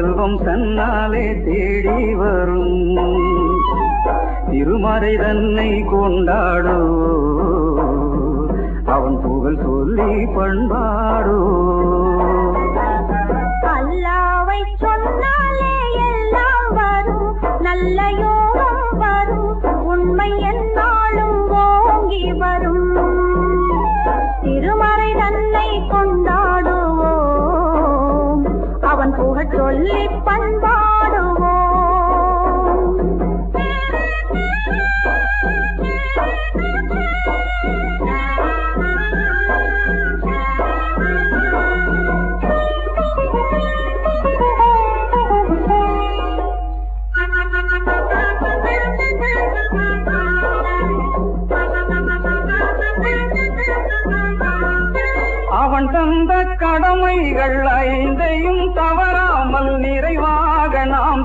செல்வம் தன்னாலே தேடி வரும் திருமறை தன்னை கொண்டாடோ அவன் புகழ் சொல்லி பண்பாடோ அல்லாவை சொன்னாலே எல்லாம் வரும் நல்ல யோகம் வரும் உண்மை என்னாலும் ஓங்கி வரும் திருமறை தன்னை கொண்டாடுவோம் அவன் புகழ் சொல்லி பண்பாடுவோம் அவன் தந்த கடமைகள் ஐந்தையும் தவறாமல் நிறைவாக நாம்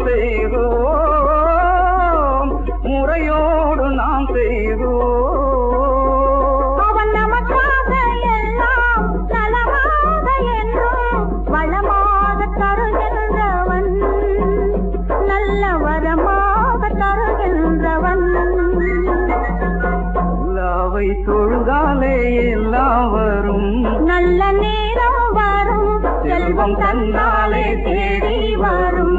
செய்தோம் முறையோடு நாம் செய்தோம் அவன் நமக்காக எல்லாம் நலமாக என்றும் வளமாக தருகின்றவன் நல்ல வரமாக தருகின்றவன் அல்லாவை தொழுதாலே எல்லாம் வரும் நல்ல நேரம் வரும் செல்வம் தன்னாலே தேடி வரும்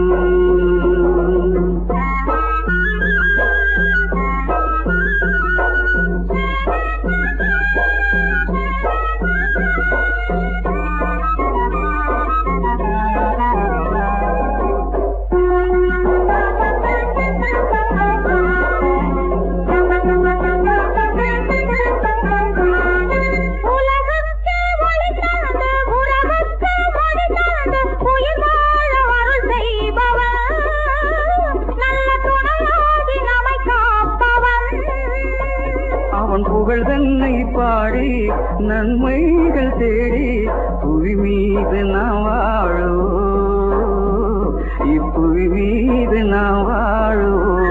உலகுக்கு ஒளி தந்து, உலகுக்கு ஒளி தந்து, உயிர் வாழ அருள் செய்பவன். நல்ல துணையாகி நம்மை காப்பவன். அவன் புகழ் தன்னை பாடி நன்மைகள் தேடி புவி மீது நாம் வாழோ இப்புவி மீது நாம் வாழோ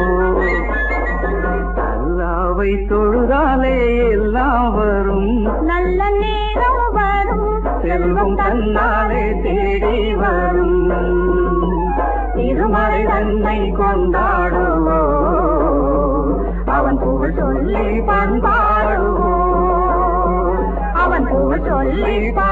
அல்லாவை தொழுதாலே எல்லாம் வரும் நல்ல நேரம் வரும் செல்வம் தன்னாலே தேடி வரும் திருமறை தன்னை கொண்டாடுவோ அவன் புகழ் சொல்லி பண்பாடுவோ அவன் புகழ் சொல்லி